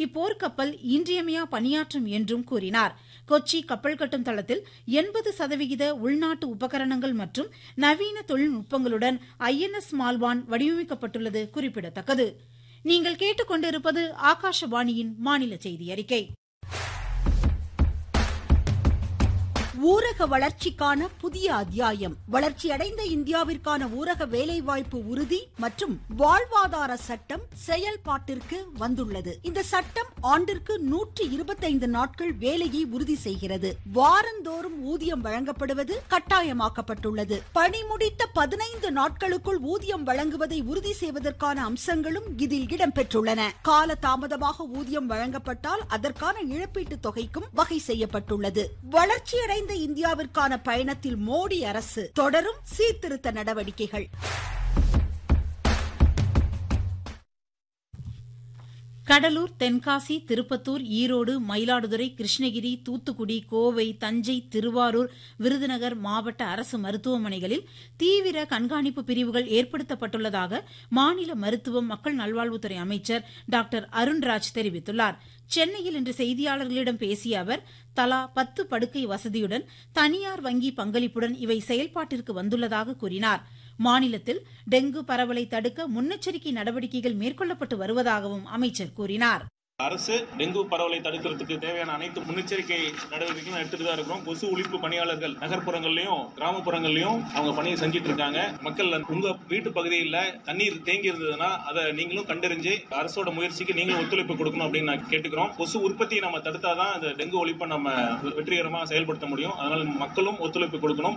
இப்போர்க்கப்பல் இன்றியமையா பணியாற்றும் என்றும் கூறினார் கொச்சி கப்பல் கட்டும் தளத்தில் எண்பது சதவிகித உள்நாட்டு உபகரணங்கள் மற்றும் நவீன தொழில்நுட்பங்களுடன் ஐஎன்எஸ் மால்வான் வடிவமைக்கப்பட்டுள்ளது குறிப்பிடத்தக்கது நீங்கள் கேட்டுக்கொண்டிருப்பது ஆகாஷவாணியின் மாநில செய்தி அறிக்கை ஊரக வளர்ச்சிக்கான புதிய அத்தியாயம் வளர்ச்சியடைந்த இந்தியாவிற்கான ஊரக வேலைவாய்ப்பு உறுதி மற்றும் வாழ்வாதார சட்டம் செயல்பாட்டிற்கு வந்துள்ளது இந்த சட்டம் ஆண்டிற்கு நூற்றி இருபத்தைந்து நாட்கள் வேலையை உறுதி செய்கிறது வாரந்தோறும் ஊதியம் வழங்கப்படுவது கட்டாயமாக்கப்பட்டுள்ளது பணி முடித்த பதினைந்து நாட்களுக்குள் ஊதியம் வழங்குவதை உறுதி செய்வதற்கான அம்சங்களும் இதில் இடம்பெற்றுள்ளன கால தாமதமாக ஊதியம் வழங்கப்பட்டால் அதற்கான இழப்பீட்டு தொகைக்கும் வகை செய்யப்பட்டுள்ளது வளர்ச்சியடைந்த வளர்ந்த இந்தியாவிற்கான பயணத்தில் மோடி அரசு தொடரும் சீர்திருத்த நடவடிக்கைகள் கடலூர் தென்காசி திருப்பத்தூர் ஈரோடு மயிலாடுதுறை கிருஷ்ணகிரி தூத்துக்குடி கோவை தஞ்சை திருவாரூர் விருதுநகர் மாவட்ட அரசு மருத்துவமனைகளில் தீவிர கண்காணிப்பு பிரிவுகள் ஏற்படுத்தப்பட்டுள்ளதாக மாநில மருத்துவம் மக்கள் நல்வாழ்வுத்துறை அமைச்சர் டாக்டர் அருண்ராஜ் தெரிவித்துள்ளார் சென்னையில் இன்று செய்தியாளர்களிடம் பேசிய அவர் தலா பத்து படுக்கை வசதியுடன் தனியார் வங்கி பங்களிப்புடன் இவை செயல்பாட்டிற்கு வந்துள்ளதாக கூறினார் மாநிலத்தில் டெங்கு பரவலை தடுக்க முன்னெச்சரிக்கை நடவடிக்கைகள் மேற்கொள்ளப்பட்டு வருவதாகவும் அமைச்சர் கூறினார் அரசு டெங்கு பரவலை தடுக்கிறதுக்கு தேவையான அனைத்து முன்னெச்சரிக்கை நடவடிக்கைகளும் எடுத்துட்டு தான் இருக்கிறோம் கொசு ஒழிப்பு பணியாளர்கள் நகர்ப்புறங்கள்லயும் கிராமப்புறங்கள்லயும் அவங்க பணியை செஞ்சிட்டு இருக்காங்க மக்கள் உங்க வீட்டு பகுதியில் தண்ணீர் தேங்கி இருந்ததுன்னா அதை நீங்களும் கண்டறிஞ்சு அரசோட முயற்சிக்கு நீங்களும் ஒத்துழைப்பு கொடுக்கணும் அப்படின்னு நான் கேட்டுக்கிறோம் கொசு உற்பத்தியை நம்ம தடுத்தாதான் இந்த டெங்கு ஒழிப்பை நம்ம வெற்றிகரமாக செயல்படுத்த முடியும் அதனால மக்களும் ஒத்துழைப்பு கொடுக்கணும்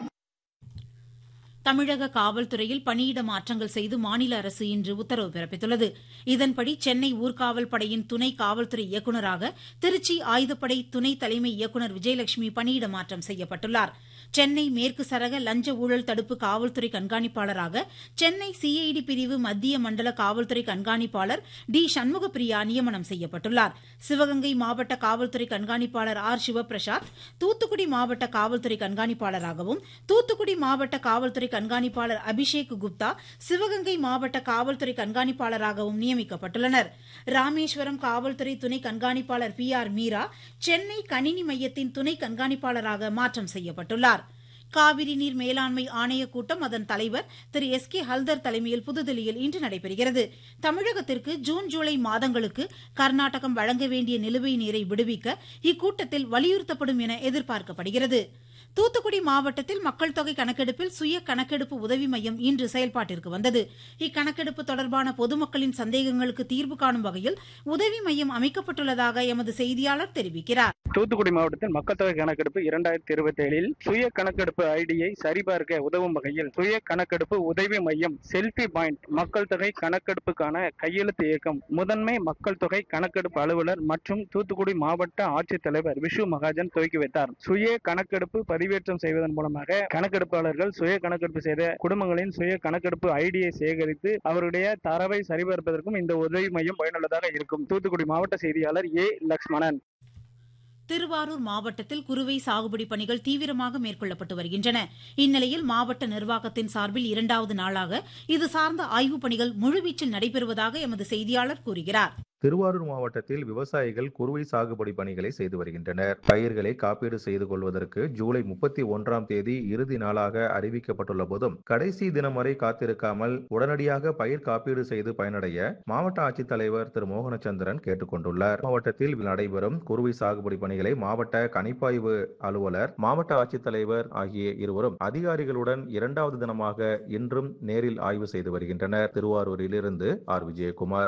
தமிழக காவல்துறையில் பணியிட மாற்றங்கள் செய்து மாநில அரசு இன்று உத்தரவு பிறப்பித்துள்ளது இதன்படி சென்னை ஊர்காவல் படையின் துணை காவல்துறை இயக்குநராக திருச்சி ஆயுதப்படை துணை தலைமை இயக்குநர் விஜயலட்சுமி பணியிட மாற்றம் செய்யப்பட்டுள்ளார் சென்னை மேற்கு சரக லஞ்ச ஊழல் தடுப்பு காவல்துறை கண்காணிப்பாளராக சென்னை சிஐடி பிரிவு மத்திய மண்டல காவல்துறை கண்காணிப்பாளர் டி சண்முகப்பிரியா நியமனம் செய்யப்பட்டுள்ளார் சிவகங்கை மாவட்ட காவல்துறை கண்காணிப்பாளர் ஆர் சிவபிரசாத் தூத்துக்குடி மாவட்ட காவல்துறை கண்காணிப்பாளராகவும் தூத்துக்குடி மாவட்ட காவல்துறை கண்காணிப்பாளர் அபிஷேக் குப்தா சிவகங்கை மாவட்ட காவல்துறை கண்காணிப்பாளராகவும் நியமிக்கப்பட்டுள்ளனர் ராமேஸ்வரம் காவல்துறை துணை கண்காணிப்பாளர் பி ஆர் மீரா சென்னை கணினி மையத்தின் துணை கண்காணிப்பாளராக மாற்றம் செய்யப்பட்டுள்ளார் காவிரி நீர் மேலாண்மை ஆணையக் கூட்டம் அதன் தலைவர் திரு எஸ் கே ஹல்தர் தலைமையில் புதுதில்லியில் இன்று நடைபெறுகிறது தமிழகத்திற்கு ஜூன் ஜூலை மாதங்களுக்கு கர்நாடகம் வழங்க வேண்டிய நிலுவை நீரை விடுவிக்க இக்கூட்டத்தில் வலியுறுத்தப்படும் என எதிர்பார்க்கப்படுகிறது தூத்துக்குடி மாவட்டத்தில் மக்கள் தொகை கணக்கெடுப்பில் சுய கணக்கெடுப்பு உதவி மையம் இன்று செயல்பாட்டிற்கு வந்தது இக்கணக்கெடுப்பு தொடர்பான பொதுமக்களின் சந்தேகங்களுக்கு தீர்வு காணும் வகையில் உதவி மையம் அமைக்கப்பட்டுள்ளதாக எமது செய்தியாளர் தெரிவிக்கிறார் தூத்துக்குடி மாவட்டத்தில் மக்கள் தொகை கணக்கெடுப்பு இரண்டாயிரத்தி இருபத்தி ஏழில் சுய கணக்கெடுப்பு ஐடியை சரிபார்க்க உதவும் வகையில் சுய கணக்கெடுப்பு உதவி மையம் செல்பி பாயிண்ட் மக்கள் தொகை கணக்கெடுப்புக்கான கையெழுத்து இயக்கம் முதன்மை மக்கள் தொகை கணக்கெடுப்பு அலுவலர் மற்றும் தூத்துக்குடி மாவட்ட ஆட்சித்தலைவர் விஷு மகாஜன் துவக்கி வைத்தார் சுய கணக்கெடுப்பு பதிவேற்றம் செய்வதன் மூலமாக கணக்கெடுப்பாளர்கள் சுய கணக்கெடுப்பு செய்த குடும்பங்களின் சுய கணக்கெடுப்பு ஐடியை சேகரித்து அவருடைய தரவை சரிபார்ப்பதற்கும் இந்த உதவி மையம் பயனுள்ளதாக இருக்கும் தூத்துக்குடி மாவட்ட செய்தியாளர் ஏ லக்ஷ்மணன் திருவாரூர் மாவட்டத்தில் குறுவை சாகுபடி பணிகள் தீவிரமாக மேற்கொள்ளப்பட்டு வருகின்றன இந்நிலையில் மாவட்ட நிர்வாகத்தின் சார்பில் இரண்டாவது நாளாக இது சார்ந்த ஆய்வுப் பணிகள் முழுவீச்சில் நடைபெறுவதாக எமது செய்தியாளர் கூறுகிறார் திருவாரூர் மாவட்டத்தில் விவசாயிகள் குறுவை சாகுபடி பணிகளை செய்து வருகின்றனர் பயிர்களை காப்பீடு செய்து கொள்வதற்கு ஜூலை முப்பத்தி ஒன்றாம் தேதி இறுதி நாளாக அறிவிக்கப்பட்டுள்ள போதும் கடைசி தினம் வரை காத்திருக்காமல் உடனடியாக பயிர் காப்பீடு செய்து பயனடைய மாவட்ட ஆட்சித்தலைவர் திரு மோகனச்சந்திரன் கேட்டுக்கொண்டுள்ளார் மாவட்டத்தில் நடைபெறும் குறுவை சாகுபடி பணிகளை மாவட்ட கணிப்பாய்வு அலுவலர் மாவட்ட ஆட்சித்தலைவர் ஆகிய இருவரும் அதிகாரிகளுடன் இரண்டாவது தினமாக இன்றும் நேரில் ஆய்வு செய்து வருகின்றனர் திருவாரூரிலிருந்து ஆர் விஜயகுமார்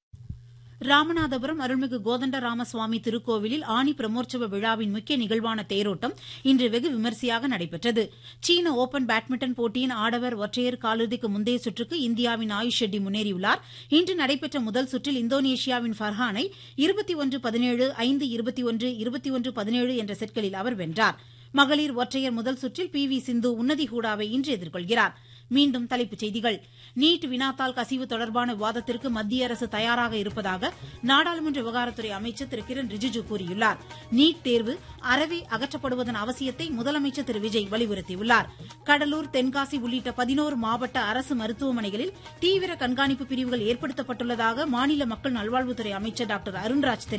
ராமநாதபுரம் அருள்மிகு கோதண்டராமசுவாமி திருக்கோவிலில் ஆனி பிரமோற்சவ விழாவின் முக்கிய நிகழ்வான தேரோட்டம் இன்று வெகு விமரிசையாக நடைபெற்றது சீன ஓபன் பேட்மிண்டன் போட்டியின் ஆடவர் ஒற்றையர் காலிறுதிக்கு முந்தைய சுற்றுக்கு இந்தியாவின் ஆயுஷ் ஷெட்டி முன்னேறியுள்ளார் இன்று நடைபெற்ற முதல் சுற்றில் இந்தோனேஷியாவின் ஃபர்ஹானை இருபத்தி ஒன்று பதினேழு ஐந்து இருபத்தி ஒன்று இருபத்தி ஒன்று பதினேழு என்ற செட்களில் அவர் வென்றார் மகளிர் ஒற்றையர் முதல் சுற்றில் பி வி சிந்து உன்னதி ஹூடாவை இன்று எதிர்கொள்கிறார் மீண்டும் தலைப்புச் செய்திகள் நீட் வினாத்தாள் கசிவு தொடர்பான விவாதத்திற்கு மத்திய அரசு தயாராக இருப்பதாக நாடாளுமன்ற விவகாரத்துறை அமைச்சர் திரு கிரண் ரிஜிஜு கூறியுள்ளார் நீட் தேர்வு அறவே அகற்றப்படுவதன் அவசியத்தை முதலமைச்சர் திரு விஜய் வலியுறுத்தியுள்ளார் கடலூர் தென்காசி உள்ளிட்ட பதினோரு மாவட்ட அரசு மருத்துவமனைகளில் தீவிர கண்காணிப்பு பிரிவுகள் ஏற்படுத்தப்பட்டுள்ளதாக மாநில மக்கள் நல்வாழ்வுத்துறை அமைச்சர் டாக்டர் அருண்ராஜ்